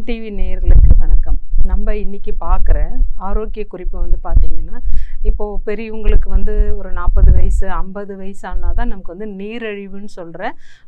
TV நேயர்களுக்கு வணக்கம் நம்ம இன்னைக்கு பார்க்குற ஆரோக்கிய குறிப்பு வந்து பார்த்தீங்கன்னா இப்போது பெரியவங்களுக்கு வந்து ஒரு நாற்பது வயசு ஐம்பது வயசு ஆனால் தான் நமக்கு வந்து நீரிழிவுன்னு சொல்கிற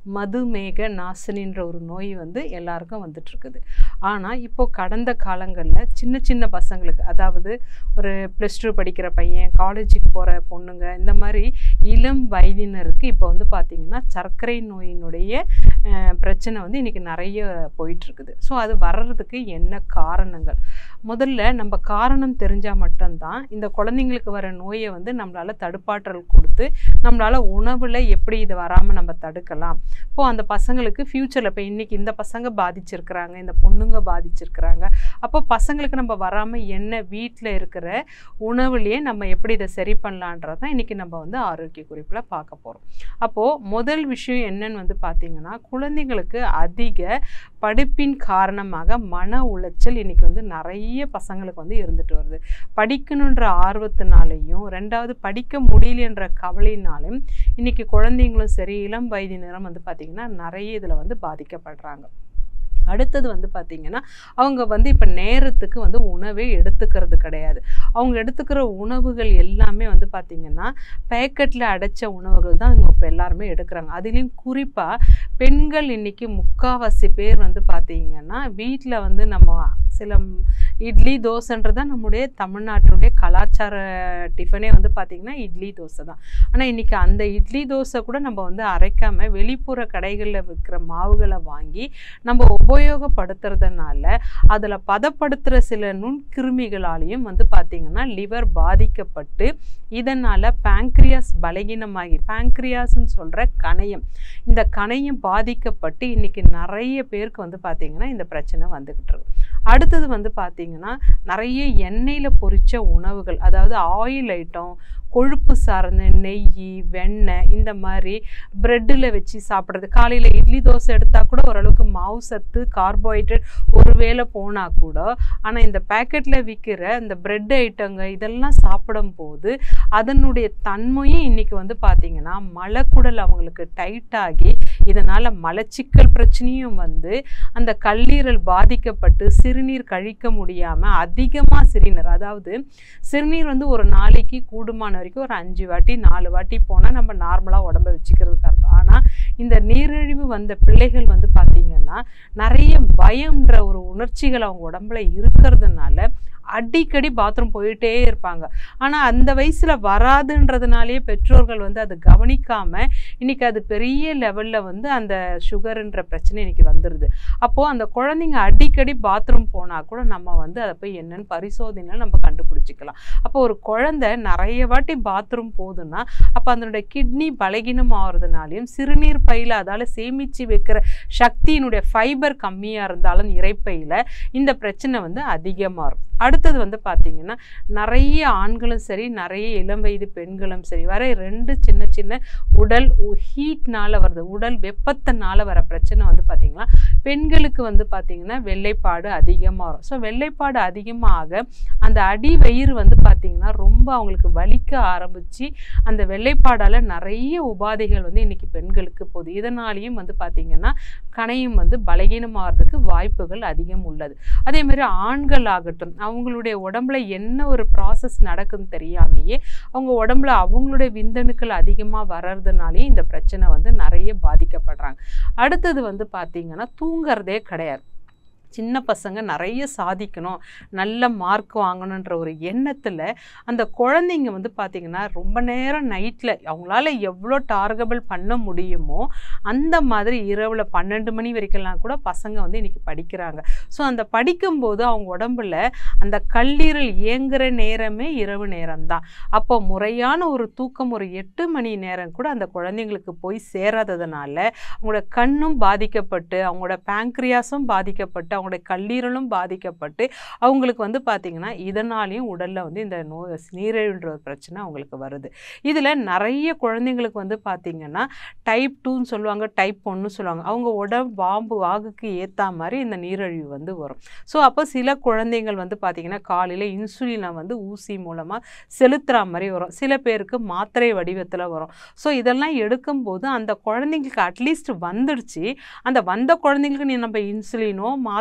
மதுமேக நாசினின்ற ஒரு நோய் வந்து எல்லாருக்கும் வந்துட்டுருக்குது ஆனால் இப்போது கடந்த காலங்களில் சின்ன சின்ன பசங்களுக்கு அதாவது ஒரு ப்ளஸ் டூ படிக்கிற பையன் காலேஜுக்கு போகிற பொண்ணுங்க இந்த மாதிரி இளம் வயதினருக்கு இப்போ வந்து பார்த்திங்கன்னா சர்க்கரை நோயினுடைய அஹ், பிரச்சனை வந்து இன்றைக்கி நிறைய போயிட்டுருக்குது ஸோ அது வர்றதுக்கு என்ன காரணங்கள் முதல்ல நம்ம காரணம் தெரிஞ்சால் மட்டும்தான் இந்த குழந்தைங்களுக்கு வர நோயை வந்து நம்மளால் தடுப்பாற்றல் கொடுத்து நம்மளால் உணவில் எப்படி இது வராமல் நம்ம தடுக்கலாம் இப்போது அந்த பசங்களுக்கு ஃப்யூச்சரில் இப்போ இன்றைக்கி இந்த பசங்க பாதிச்சிருக்கிறாங்க இந்த பொண்ணுங்க பாதிச்சிருக்கிறாங்க அப்போ பசங்களுக்கு நம்ம வராமல் என்ன வீட்டில் இருக்கிற உணவுலேயே நம்ம எப்படி இதை சரி பண்ணலான்றது தான் இன்றைக்கி நம்ம வந்து ஆரோக்கிய குறிப்பில் பார்க்க போகிறோம் அப்போது முதல் விஷயம் என்னன்னு வந்து பார்த்திங்கன்னா குழந்தைங்களுக்கு அதிக படிப்பின் காரணமாக மன உளைச்சல் இன்றைக்கி வந்து நிறைய பசங்களுக்கு வந்து இருந்துட்டு வருது படிக்கணுன்ற ஆர்வத்தினாலையும் ரெண்டாவது படிக்க முடியலன்ற கவலையினாலும் இன்றைக்கி குழந்தைங்களும் சரி இளம் வயதினரும் வந்து பார்த்திங்கன்னா நிறைய இதில் வந்து பாதிக்கப்படுறாங்க அடுத்தது வந்து பார்த்திங்கன்னா அவங்க வந்து இப்போ நேரத்துக்கு வந்து உணவே எடுத்துக்கிறது கிடையாது அவங்க எடுத்துக்கிற உணவுகள் எல்லாமே வந்து பார்த்திங்கன்னா பேக்கெட்டில் அடைச்ச உணவுகள் தான் இவங்க இப்போ எல்லாருமே எடுக்கிறாங்க அதுலேயும் குறிப்பாக பெண்கள் இன்றைக்கி முக்காவாசி பேர் வந்து பார்த்திங்கன்னா வீட்டில் வந்து நம்ம சில ம், இட்லி தோசைன்றது தான் நம்முடைய தமிழ்நாட்டினுடைய கலாச்சார டிஃபனே வந்து பார்த்திங்கன்னா இட்லி தோசை தான் ஆனால் இன்றைக்கி அந்த இட்லி தோசை கூட நம்ம வந்து அரைக்காமல் வெளிப்புற கடைகளில் விற்கிற மாவுகளை வாங்கி நம்ம உபயோகப்படுத்துறதுனால அதில் பதப்படுத்துகிற சில நுண்கிருமிகளாலையும் வந்து பார்த்திங்கன்னா லிவர் பாதிக்கப்பட்டு இதனால் பேங்க்ரியாஸ் பலகீனமாகி பேங்க்ரியாஸ்ன்னு சொல்கிற கணையம் இந்த கணையம் பாதிக்கப்பட்டு இன்றைக்கி நிறைய பேருக்கு வந்து பார்த்திங்கன்னா இந்த பிரச்சனை வந்துக்கிட்டு இருக்கு அடுத்தது வந்து பார்த்திங்கன்னா நிறைய எண்ணெயில் பொரிச்ச உணவுகள் அதாவது ஆயில் ஐட்டம் கொழுப்பு சார்ந்த நெய் வெண்ணெய் இந்த மாதிரி ப்ரெட்டில் வச்சு சாப்பிட்றது காலையில் இட்லி தோசை எடுத்தால் கூட ஓரளவுக்கு மாவு சத்து கார்போஹைட்ரேட் ஒரு வேளை போனால் கூட ஆனால் இந்த பேக்கெட்டில் விற்கிற இந்த பிரெட் ஐட்டங்க இதெல்லாம் சாப்பிடும்போது அதனுடைய தன்மையும் இன்றைக்கி வந்து பார்த்திங்கன்னா மலக்குடல் அவங்களுக்கு டைட்டாகி இதனால் மலச்சிக்கல் பிரச்சனையும் வந்து அந்த கல்லீரல் பாதிக்கப்பட்டு சிறுநீர் கழிக்க முடியாமல் அதிகமாக சிறுநீர் அதாவது சிறுநீர் வந்து ஒரு நாளைக்கு கூடுமான வரைக்கும் ஒரு அஞ்சு வாட்டி நாலு வாட்டி போனால் நம்ம நார்மலாக உடம்ப வச்சுக்கிறதுக்கு அர்த்தம் ஆனால் இந்த நீரிழிவு வந்த பிள்ளைகள் வந்து பார்த்திங்கன்னா நிறைய பயம்ன்ற ஒரு உணர்ச்சிகள் அவங்க உடம்புல இருக்கிறதுனால அடிக்கடி பாத்ரூம் போயிட்டே இருப்பாங்க ஆனால் அந்த வயசில் வராதுன்றதுனாலேயே பெற்றோர்கள் வந்து அதை கவனிக்காமல் இன்றைக்கி அது பெரிய லெவலில் வந்து அந்த சுகருன்ற பிரச்சனை இன்றைக்கி வந்துடுது அப்போது அந்த குழந்தைங்க அடிக்கடி பாத்ரூம் போனால் கூட நம்ம வந்து அதை போய் என்னன்னு பரிசோதனையில் நம்ம கண்டுபிடிச்சிக்கலாம் அப்போ ஒரு குழந்தை நிறைய வாட்டி பாத்ரூம் போகுதுன்னா அப்போ அதனுடைய கிட்னி பலகீனம் ஆகிறதுனாலையும் சிறுநீர் பையில் அதால் சேமித்து வைக்கிற சக்தியினுடைய ஃபைபர் கம்மியாக இருந்தாலும் இறைப்பையில் இந்த பிரச்சனை வந்து அதிகமாக இருக்கும் அடுத்தது வந்து பார்த்திங்கன்னா நிறைய ஆண்களும் சரி நிறைய இளம் வயது பெண்களும் சரி வர ரெண்டு சின்ன சின்ன உடல் ஹீட்னால வருது உடல் வெப்பத்தினால வர பிரச்சனை வந்து பார்த்திங்கன்னா பெண்களுக்கு வந்து பார்த்திங்கன்னா வெள்ளைப்பாடு அதிகமாக வரும் ஸோ வெள்ளைப்பாடு அதிகமாக அந்த அடி வயிறு வந்து பார்த்திங்கன்னா ரொம்ப அவங்களுக்கு வலிக்க ஆரம்பித்து அந்த வெள்ளைப்பாடால் நிறைய உபாதைகள் வந்து இன்றைக்கி பெண்களுக்கு போகுது இதனாலேயும் வந்து பார்த்திங்கன்னா கணையம் வந்து பலகீனமாகிறதுக்கு வாய்ப்புகள் அதிகம் உள்ளது அதே மாதிரி ஆண்கள் ஆகட்டும் அவங்களுடைய உடம்புல என்ன ஒரு ப்ராசஸ் நடக்குதுன்னு தெரியாமையே அவங்க உடம்புல அவங்களுடைய விந்தணுக்கள் அதிகமாக வர்றதுனாலே இந்த பிரச்சனை வந்து நிறைய பாதிக்கப்படுறாங்க அடுத்தது வந்து பார்த்திங்கன்னா தூங்குறதே கிடையாது சின்ன பசங்க நிறைய சாதிக்கணும் நல்ல மார்க் வாங்கணுன்ற ஒரு எண்ணத்தில் அந்த குழந்தைங்க வந்து பார்த்திங்கன்னா ரொம்ப நேரம் நைட்டில் அவங்களால எவ்வளோ டார்கபிள் பண்ண முடியுமோ அந்த மாதிரி இரவில் பன்னெண்டு மணி வரைக்கும்லாம் கூட பசங்க வந்து இன்றைக்கி படிக்கிறாங்க ஸோ அந்த படிக்கும்போது அவங்க உடம்புல அந்த கல்லீரல் இயங்குகிற நேரமே இரவு நேரம்தான் அப்போ முறையான ஒரு தூக்கம் ஒரு எட்டு மணி நேரம் கூட அந்த குழந்தைங்களுக்கு போய் சேராததுனால அவங்களோட கண்ணும் பாதிக்கப்பட்டு அவங்களோட பேங்க்ரியாஸும் பாதிக்கப்பட்டு அவங்களுடைய கல்லீரலும் பாதிக்கப்பட்டு அவங்களுக்கு வந்து பார்த்திங்கன்னா இதனாலையும் உடலில் வந்து இந்த நோய் நீரிழிவுன்ற ஒரு பிரச்சனை அவங்களுக்கு வருது இதில் நிறைய குழந்தைங்களுக்கு வந்து பார்த்திங்கன்னா டைப் டூன்னு சொல்லுவாங்க டைப் ஒன்னு சொல்லுவாங்க அவங்க உடம்பு வாம்பு வாகுக்கு ஏற்ற மாதிரி இந்த நீரிழிவு வந்து வரும் ஸோ அப்போ சில குழந்தைங்கள் வந்து பார்த்திங்கன்னா காலையில் இன்சுலினை வந்து ஊசி மூலமாக செலுத்துகிற மாதிரி வரும் சில பேருக்கு மாத்திரை வடிவத்தில் வரும் ஸோ இதெல்லாம் எடுக்கும்போது அந்த குழந்தைங்களுக்கு அட்லீஸ்ட் வந்துடுச்சு அந்த வந்த குழந்தைங்களுக்கு நீ நம்ம இன்சுலினோ மாத்திரை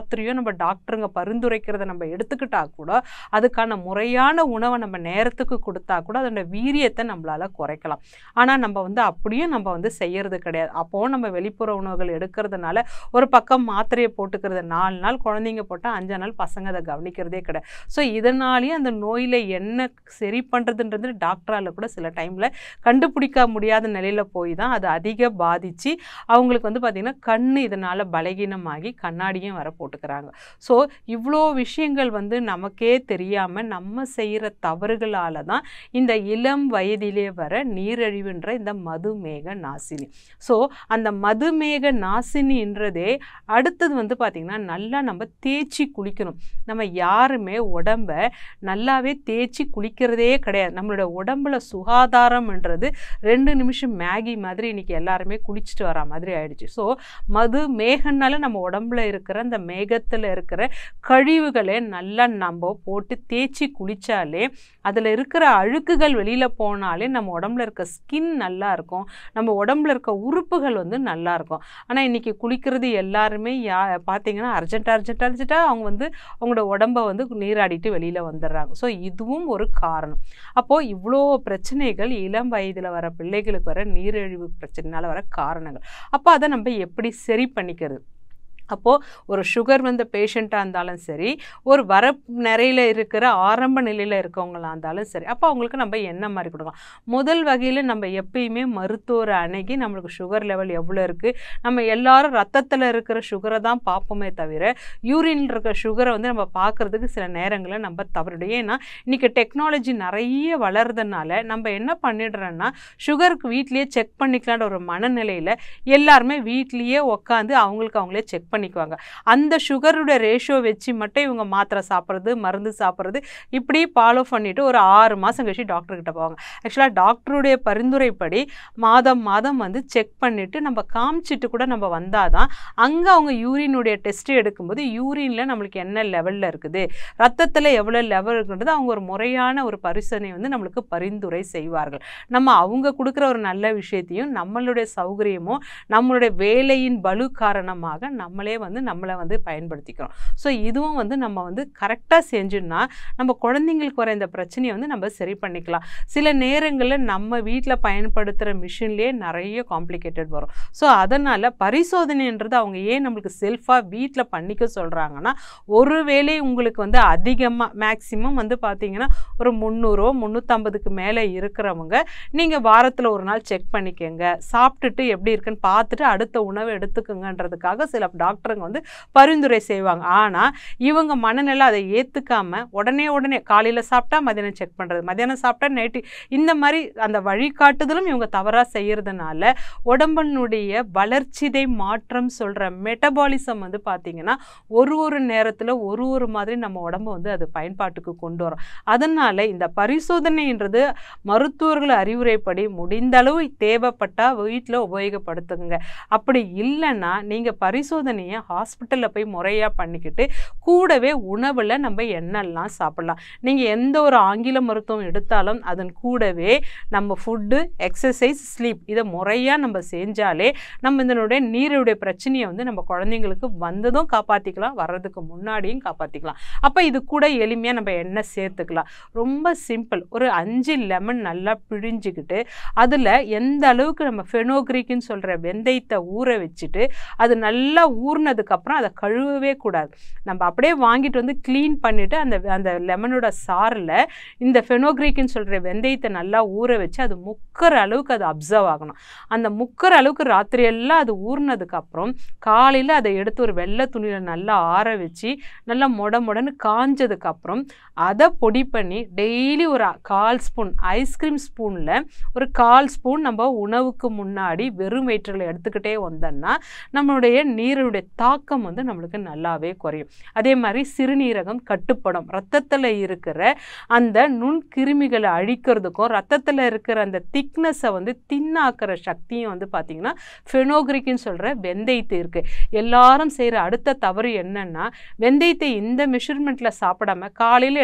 மாத்திரையோ நம்ம டாக்டருங்க பரிந்துரைக்கிறத நம்ம எடுத்துக்கிட்டா கூட அதுக்கான முறையான உணவை நம்ம நேரத்துக்கு கொடுத்தா கூட அதோட வீரியத்தை நம்மளால குறைக்கலாம் ஆனால் நம்ம வந்து அப்படியும் நம்ம வந்து செய்யறது கிடையாது அப்போது நம்ம வெளிப்புற உணவுகள் எடுக்கிறதுனால ஒரு பக்கம் மாத்திரையை போட்டுக்கிறது நாலு நாள் குழந்தைங்க போட்டால் அஞ்சு நாள் பசங்க அதை கவனிக்கிறதே கிடையாது ஸோ இதனாலேயே அந்த நோயில் என்ன சரி பண்ணுறதுன்றது டாக்டரால் கூட சில டைமில் கண்டுபிடிக்க முடியாத நிலையில் போய் தான் அது அதிக பாதித்து அவங்களுக்கு வந்து பார்த்திங்கன்னா கண் இதனால் பலகீனமாகி கண்ணாடியும் வர போட்டுக்கிறாங்க ஸோ இவ்வளோ விஷயங்கள் வந்து நமக்கே தெரியாமல் நம்ம செய்கிற தவறுகளால் தான் இந்த இளம் வயதிலே வர நீரழிவுன்ற இந்த மதுமேக நாசினி ஸோ அந்த மதுமேக நாசினின்றதே அடுத்தது வந்து பார்த்திங்கன்னா நல்லா நம்ம தேய்ச்சி குளிக்கணும் நம்ம யாருமே உடம்ப நல்லாவே தேய்ச்சி குளிக்கிறதே கிடையாது நம்மளோட உடம்புல சுகாதாரம்ன்றது ரெண்டு நிமிஷம் மேகி மாதிரி இன்னைக்கு எல்லாருமே குளிச்சுட்டு வர மாதிரி ஆயிடுச்சு ஸோ மது மேகனால நம்ம உடம்புல இருக்கிற அந்த மேகத்தில் இருக்கிற கழிவுகளை நல்லா நம்ம போட்டு தேய்ச்சி குளிச்சாலே அதில் இருக்கிற அழுக்குகள் வெளியில் போனாலே நம்ம உடம்புல இருக்க ஸ்கின் நல்லா இருக்கும் நம்ம உடம்புல இருக்க உறுப்புகள் வந்து நல்லா இருக்கும் ஆனால் இன்னைக்கு குளிக்கிறது எல்லாருமே யா பார்த்தீங்கன்னா அர்ஜென்ட் அர்ஜென்ட் அர்ஜென்ட்டாக அவங்க வந்து அவங்களோட உடம்ப வந்து நீராடிட்டு வெளியில் வந்துடுறாங்க ஸோ இதுவும் ஒரு காரணம் அப்போது இவ்வளோ பிரச்சனைகள் இளம் வயதில் வர பிள்ளைகளுக்கு வர நீரிழிவு பிரச்சனைனால வர காரணங்கள் அப்போ அதை நம்ம எப்படி சரி பண்ணிக்கிறது அப்போது ஒரு சுகர் வந்த பேஷண்ட்டாக இருந்தாலும் சரி ஒரு வர நிறையில் இருக்கிற ஆரம்ப நிலையில் இருக்கவங்களா இருந்தாலும் சரி அப்போ அவங்களுக்கு நம்ம என்ன மாதிரி கொடுக்கலாம் முதல் வகையில் நம்ம எப்பயுமே மருத்துவரை அணுகி நம்மளுக்கு சுகர் லெவல் எவ்வளோ இருக்குது நம்ம எல்லாரும் ரத்தத்தில் இருக்கிற சுகரை தான் பார்ப்போமே தவிர யூரினில் இருக்கிற சுகரை வந்து நம்ம பார்க்குறதுக்கு சில நேரங்களில் நம்ம தவறிடும் ஏன்னா இன்றைக்கி டெக்னாலஜி நிறைய வளர்றதுனால நம்ம என்ன பண்ணிடுறோன்னா சுகருக்கு வீட்லேயே செக் பண்ணிக்கலான்ற ஒரு மனநிலையில் எல்லாருமே வீட்லேயே உட்காந்து அவங்களுக்கு அவங்களே செக் பண்ணிக்குவாங்க அந்த சுகருடைய ரேஷியோ வச்சு மட்டும் இவங்க மாத்திரை சாப்பிட்றது மருந்து சாப்பிட்றது இப்படி ஃபாலோ பண்ணிவிட்டு ஒரு ஆறு மாதம் கழிச்சு டாக்டர்கிட்ட போவாங்க ஆக்சுவலாக டாக்டருடைய பரிந்துரைப்படி மாதம் மாதம் வந்து செக் பண்ணிவிட்டு நம்ம காமிச்சிட்டு கூட நம்ம வந்தால் தான் அங்கே அவங்க யூரினுடைய டெஸ்ட் எடுக்கும்போது யூரினில் நம்மளுக்கு என்ன லெவலில் இருக்குது ரத்தத்தில் எவ்வளோ லெவல் இருக்குன்றது அவங்க ஒரு முறையான ஒரு பரிசோதனை வந்து நம்மளுக்கு பரிந்துரை செய்வார்கள் நம்ம அவங்க கொடுக்குற ஒரு நல்ல விஷயத்தையும் நம்மளுடைய சௌகரியமும் நம்மளுடைய வேலையின் பலு காரணமாக நம்மளே வந்து நம்மளை வந்து பயன்படுத்திக்கிறோம் ஸோ இதுவும் வந்து நம்ம வந்து கரெக்டாக செஞ்சோம்னா நம்ம குழந்தைங்களுக்கு வர இந்த பிரச்சனையை வந்து நம்ம சரி பண்ணிக்கலாம் சில நேரங்களில் நம்ம வீட்டில் பயன்படுத்துகிற மிஷின்லேயே நிறைய காம்ப்ளிகேட்டட் வரும் ஸோ அதனால் பரிசோதனைன்றது அவங்க ஏன் நம்மளுக்கு செல்ஃபாக வீட்டில் பண்ணிக்க சொல்கிறாங்கன்னா ஒருவேளை உங்களுக்கு வந்து அதிகமாக மேக்ஸிமம் வந்து பார்த்தீங்கன்னா ஒரு முந்நூறோ முந்நூற்றம்பதுக்கு மேலே இருக்கிறவங்க நீங்கள் வாரத்தில் ஒரு நாள் செக் பண்ணிக்கோங்க சாப்பிட்டுட்டு எப்படி இருக்குன்னு பார்த்துட்டு அடுத்த உணவை எடுத்துக்கோங்கன்றதுக்காக சில டாக்டருங்க வந்து பரிந்துரை செய்வாங்க ஆனால் இவங்க மனநிலை அதை ஏற்றுக்காம உடனே உடனே காலையில் சாப்பிட்டா மதியானம் செக் பண்ணுறது மதியானம் சாப்பிட்டா நைட்டு இந்த மாதிரி அந்த வழிகாட்டுதலும் இவங்க தவறாக செய்கிறதுனால உடம்பனுடைய வளர்ச்சிதை மாற்றம் சொல்கிற மெட்டபாலிசம் வந்து பார்த்திங்கன்னா ஒரு ஒரு நேரத்தில் ஒரு ஒரு மாதிரி நம்ம உடம்பு வந்து அது பயன்பாட்டுக்கு கொண்டு வரும் அதனால் இந்த பரிசோதனைன்றது மருத்துவர்கள் அறிவுரைப்படி முடிந்த அளவு தேவைப்பட்டால் வீட்டில் உபயோகப்படுத்துங்க அப்படி இல்லைன்னா நீங்கள் பரிசோதனையை ஹாஸ்பிட்டலில் போய் முறையாக பண்ணிக்கிட்டு கூடவே உணவில் நம்ம என்னெல்லாம் சாப்பிடலாம் நீங்கள் எந்த ஒரு ஆங்கில மருத்துவம் எடுத்தாலும் அதன் கூடவே நம்ம ஃபுட்டு எக்ஸசைஸ் ஸ்லீப் இதை முறையாக நம்ம செஞ்சாலே நம்ம இதனுடைய நீருடைய பிரச்சனையை வந்து நம்ம குழந்தைங்களுக்கு வந்ததும் காப்பாற்றிக்கலாம் வர்றதுக்கு முன்னாடியும் காப்பாற்றிக்கலாம் அப்போ இது கூட எளிமையாக நம்ம எண்ணெய் சேர்த்துக்கலாம் ரொம்ப சிம்பிள் ஒரு அஞ்சு லெமன் நல்லா பிழிஞ்சுக்கிட்டு அதில் எந்த அளவுக்கு நம்ம ஃபெனோக்ரிக்குன்னு சொல்கிற வெந்தயத்தை ஊற வச்சுட்டு அது நல்லா ஊறினதுக்கப்புறம் அதை கழுவவே கூடாது நம்ம அப்படியே வாங்கிட்டு வந்து க்ளீன் பண்ணிவிட்டு அந்த அந்த லெமனோட சாறில் இந்த ஃபெனோக்ரிக்குன்னு சொல்கிற வெந்தயத்தை நல்லா ஊற வச்சு அது முக்கிற அளவுக்கு அது அப்சர்வ் ஆகணும் அந்த முக்கிற அளவுக்கு ராத்திரியெல்லாம் அது ஊறினதுக்கப்புறம் காலையில் அதை எடுத்து ஒரு வெள்ளை துணியில் நல்லா ஆற வச்சு நல்லா மொட மொடன்னு காஞ்சதுக்கப்புறம் அதை பொடி பண்ணி டெய்லி ஒரு கால் ஸ்பூன் ஐஸ்கிரீம் ஸ்பூனில் ஒரு கால் ஸ்பூன் நம்ம உணவுக்கு முன்னாடி வெறும் வயிற்றில் எடுத்துக்கிட்டே வந்தோம்னா நம்மளுடைய நீருடைய தாக்கம் வந்து நம்மளுக்கு நல்லாவே குறையும் அதே மாதிரி சிறுநீரகம் கட்டுப்படும் ரத்தத்தில் இருக்கிற அந்த நுண்கிருமிகளை அழிக்கிறதுக்கும் ரத்தத்தில் இருக்கிற அந்த திக்னஸை வந்து தின்னாக்குற சக்தியும் வந்து பார்த்திங்கன்னா ஃபெனோக்ரிக்குன்னு சொல்கிற வெந்தயத்து இருக்குது எல்லாரும் செய்கிற அடுத்த தவறு என்னென்னா வெந்தயத்தை இந்த மெஷர்மெண்ட்டில் சாப்பிடாம காலையில்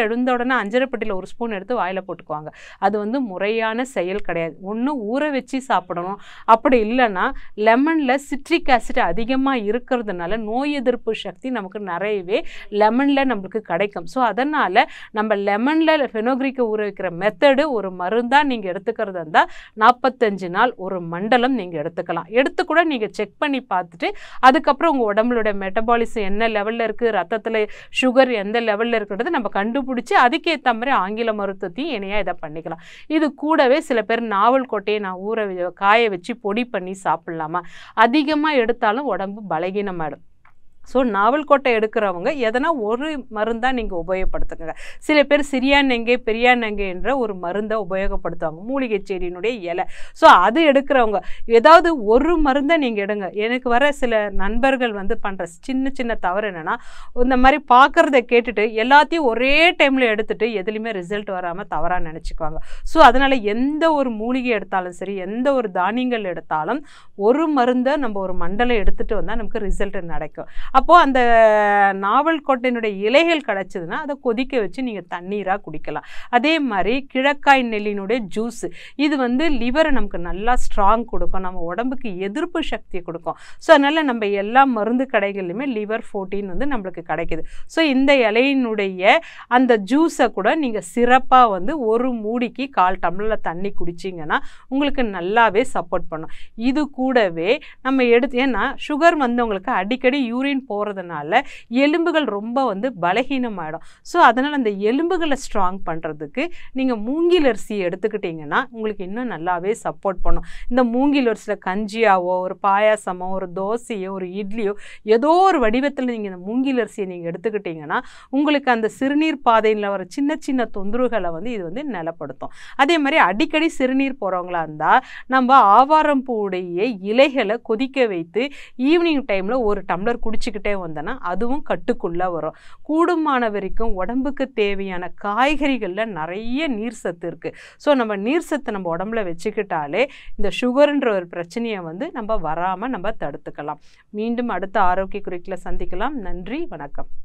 எழுந்த உடனே அஞ்சரைப்பட்டியில் ஒரு ஸ்பூன் எடுத்து வாயில் போட்டுக்குவாங்க அது வந்து முறையான செயல் கிடையாது ஒன்று ஊற வச்சு சாப்பிடணும் அப்படி இல்லைன்னா லெமனில் சிட்ரிக் ஆசிட் அதிகமாக இருக்கிறதுனால நோய் எதிர்ப்பு சக்தி நமக்கு நிறையவே லெமனில் நம்மளுக்கு கிடைக்கும் ஸோ அதனால் நம்ம லெமனில் ஃபெனோக்ரிக்கை ஊற வைக்கிற மெத்தடு ஒரு மருந்தாக நீங்கள் எடுத்துக்கிறதா இருந்தால் நாற்பத்தஞ்சு நாள் ஒரு மண்டலம் நீங்கள் எடுத்துக்கலாம் எடுத்து கூட நீங்கள் செக் பண்ணி பார்த்துட்டு அதுக்கப்புறம் உங்கள் உடம்புலோட மெட்டபாலிசம் என்ன லெவலில் இருக்குது ரத்தத்தில் சுகர் எந்த லெவலில் இருக்கிறது நம்ம கண்டுபிடிச்சி அதுக்கேற்ற மாதிரி ஆங்கில மருத்துவத்தையும் இணையாக இதை பண்ணிக்கலாம் இது கூடவே சில பேர் நாவல் கொட்டையை நான் ஊற வை- காய வச்சு பொடி பண்ணி சாப்பிட்லாமா அதிகமாக எடுத்தாலும் உடம்பு பலகீனமாயிடும் ஸோ நாவல் கொட்டை எடுக்கிறவங்க எதனா ஒரு மருந்தாக நீங்கள் உபயோகப்படுத்துங்க சில பேர் சிறியாநெங்கை பெரியாநெங்கை என்ற ஒரு மருந்தை உபயோகப்படுத்துவாங்க மூலிகை செடியினுடைய இலை ஸோ அது எடுக்கிறவங்க ஏதாவது ஒரு மருந்தை நீங்கள் எடுங்க எனக்கு வர சில நண்பர்கள் வந்து பண்ணுற சின்ன சின்ன தவறு என்னென்னா இந்த மாதிரி பார்க்குறத கேட்டுட்டு எல்லாத்தையும் ஒரே டைமில் எடுத்துட்டு எதுலேயுமே ரிசல்ட் வராமல் தவறாக நினச்சிக்குவாங்க ஸோ அதனால் எந்த ஒரு மூலிகை எடுத்தாலும் சரி எந்த ஒரு தானியங்கள் எடுத்தாலும் ஒரு மருந்தை நம்ம ஒரு மண்டலம் எடுத்துகிட்டு வந்தால் நமக்கு ரிசல்ட் கிடைக்கும் அப்போது அந்த நாவல் கொட்டையினுடைய இலைகள் கிடச்சிதுன்னா அதை கொதிக்க வச்சு நீங்கள் தண்ணீராக குடிக்கலாம் அதே மாதிரி கிழக்காய் நெல்லினுடைய ஜூஸ் இது வந்து லிவரை நமக்கு நல்லா ஸ்ட்ராங் கொடுக்கும் நம்ம உடம்புக்கு எதிர்ப்பு சக்தியை கொடுக்கும் ஸோ அதனால் நம்ம எல்லா மருந்து கடைகள்லையுமே லிவர் ஃபோர்டீன் வந்து நம்மளுக்கு கிடைக்குது ஸோ இந்த இலையினுடைய அந்த ஜூஸை கூட நீங்கள் சிறப்பாக வந்து ஒரு மூடிக்கு கால் டம்ளரில் தண்ணி குடிச்சிங்கன்னா உங்களுக்கு நல்லாவே சப்போர்ட் பண்ணும் இது கூடவே நம்ம எடுத்து ஏன்னா சுகர் வந்தவங்களுக்கு அடிக்கடி யூரின் போகிறதுனால எலும்புகள் ரொம்ப வந்து பலகீனமாயிடும் ஸோ அதனால் அந்த எலும்புகளை ஸ்ட்ராங் பண்ணுறதுக்கு நீங்கள் மூங்கில் அரிசி எடுத்துக்கிட்டிங்கன்னா உங்களுக்கு இன்னும் நல்லாவே சப்போர்ட் பண்ணும் இந்த மூங்கில் அரிசியில் கஞ்சியாவோ ஒரு பாயாசமோ ஒரு தோசையோ ஒரு இட்லியோ ஏதோ ஒரு வடிவத்தில் நீங்கள் இந்த மூங்கில் அரிசியை நீங்கள் எடுத்துக்கிட்டிங்கன்னா உங்களுக்கு அந்த சிறுநீர் பாதையில் வர சின்ன சின்ன தொந்தரவுகளை வந்து இது வந்து நிலப்படுத்தும் அதே மாதிரி அடிக்கடி சிறுநீர் போகிறவங்களா இருந்தால் நம்ம ஆவாரம் பூவுடைய இலைகளை கொதிக்க வைத்து ஈவினிங் டைமில் ஒரு டம்ளர் குடிச்சிக்கிட்டே வந்தோன்னா அதுவும் கட்டுக்குள்ளே வரும் கூடுமான வரைக்கும் உடம்புக்கு தேவையான காய்கறிகளில் நிறைய நீர் சத்து இருக்குது ஸோ நம்ம நீர் சத்து நம்ம உடம்புல வச்சுக்கிட்டாலே இந்த சுகர்ன்ற ஒரு பிரச்சனையை வந்து நம்ம வராமல் நம்ம தடுத்துக்கலாம் மீண்டும் அடுத்த ஆரோக்கிய குறிக்கில் சந்திக்கலாம் நன்றி வணக்கம்